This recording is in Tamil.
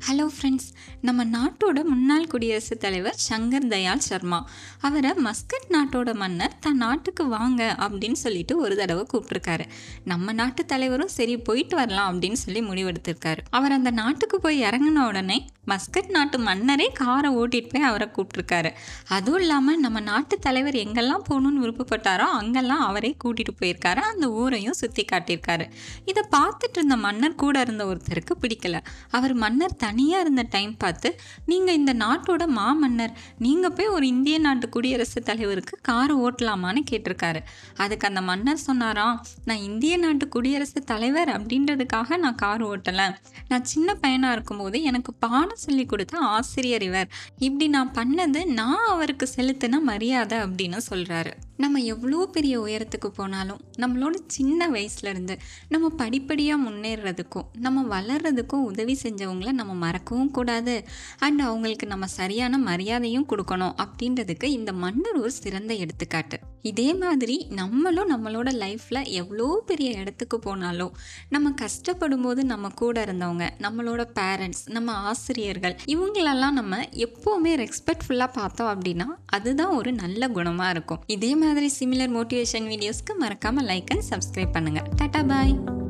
ஹலோ ஃப்ரெண்ட்ஸ் நம்ம நாட்டோட முன்னாள் குடியரசுத் தலைவர் சங்கர் தயாள் சர்மா அவரை மஸ்கட் நாட்டோட மன்னர் தன் நாட்டுக்கு வாங்க அப்படின்னு சொல்லிட்டு ஒரு தடவை கூப்பிட்ருக்காரு நம்ம நாட்டு தலைவரும் சரி போயிட்டு வரலாம் அப்படின்னு சொல்லி முடிவெடுத்திருக்காரு அவர் அந்த நாட்டுக்கு போய் இறங்கின உடனே மஸ்கட் நாட்டு மன்னரே காரை ஓட்டிட்டு போய் அவரை கூப்பிட்ருக்காரு அதுவும் இல்லாமல் நம்ம நாட்டு தலைவர் எங்கெல்லாம் போகணும்னு விருப்பப்பட்டாரோ அங்கெல்லாம் அவரே கூட்டிகிட்டு போயிருக்காரு அந்த ஊரையும் சுற்றி காட்டியிருக்காரு இதை பார்த்துட்டு இருந்த மன்னர் கூட இருந்த ஒருத்தருக்கு பிடிக்கல அவர் மன்னர் தனியாக இருந்த டைம் பார்த்து நீங்கள் இந்த நாட்டோட மாமன்னர் நீங்கள் போய் ஒரு இந்திய நாட்டு குடியரசுத் தலைவருக்கு காரை ஓட்டலாமான்னு கேட்டிருக்காரு அதுக்கு அந்த மன்னர் சொன்னாராம் நான் இந்திய நாட்டு குடியரசுத் தலைவர் அப்படின்றதுக்காக நான் கார் ஓட்டலை நான் சின்ன பையனாக இருக்கும்போது எனக்கு பாடம் சொல்லி கொடுத்த ஆசிரியர் இவர் இப்படி நான் பண்ணது நான் அவருக்கு செலுத்தின மரியாதை அப்படின்னு சொல்கிறாரு நம்ம எவ்வளோ பெரிய உயரத்துக்கு போனாலும் நம்மளோட சின்ன வயசுலேருந்து நம்ம படிப்படியாக முன்னேறதுக்கும் நம்ம வளர்கிறதுக்கும் உதவி செஞ்சவங்கள நம்ம மறக்கவும் கூடாது அண்ட் அவங்களுக்கு நம்ம சரியான மரியாதையும் கொடுக்கணும் அப்படின்றதுக்கு இந்த மன்னர் ஒரு சிறந்த எடுத்துக்காட்டு இதே மாதிரி நம்மளும் நம்மளோட லைஃப்பில் எவ்வளோ பெரிய இடத்துக்கு போனாலும் நம்ம கஷ்டப்படும் போது நம்ம கூட இருந்தவங்க நம்மளோட பேரண்ட்ஸ் நம்ம ஆசிரியர்கள் இவங்களெல்லாம் நம்ம எப்போவுமே ரெஸ்பெக்ட்ஃபுல்லாக பார்த்தோம் அப்படின்னா அதுதான் ஒரு நல்ல குணமாக இருக்கும் இதே மாதிரி சிமிலர் மோட்டிவேஷன் வீடியோஸ்க்கு மறக்காமல் லைக் அண்ட் சப்ஸ்கிரைப் பண்ணுங்கள் டாட்டா பாய்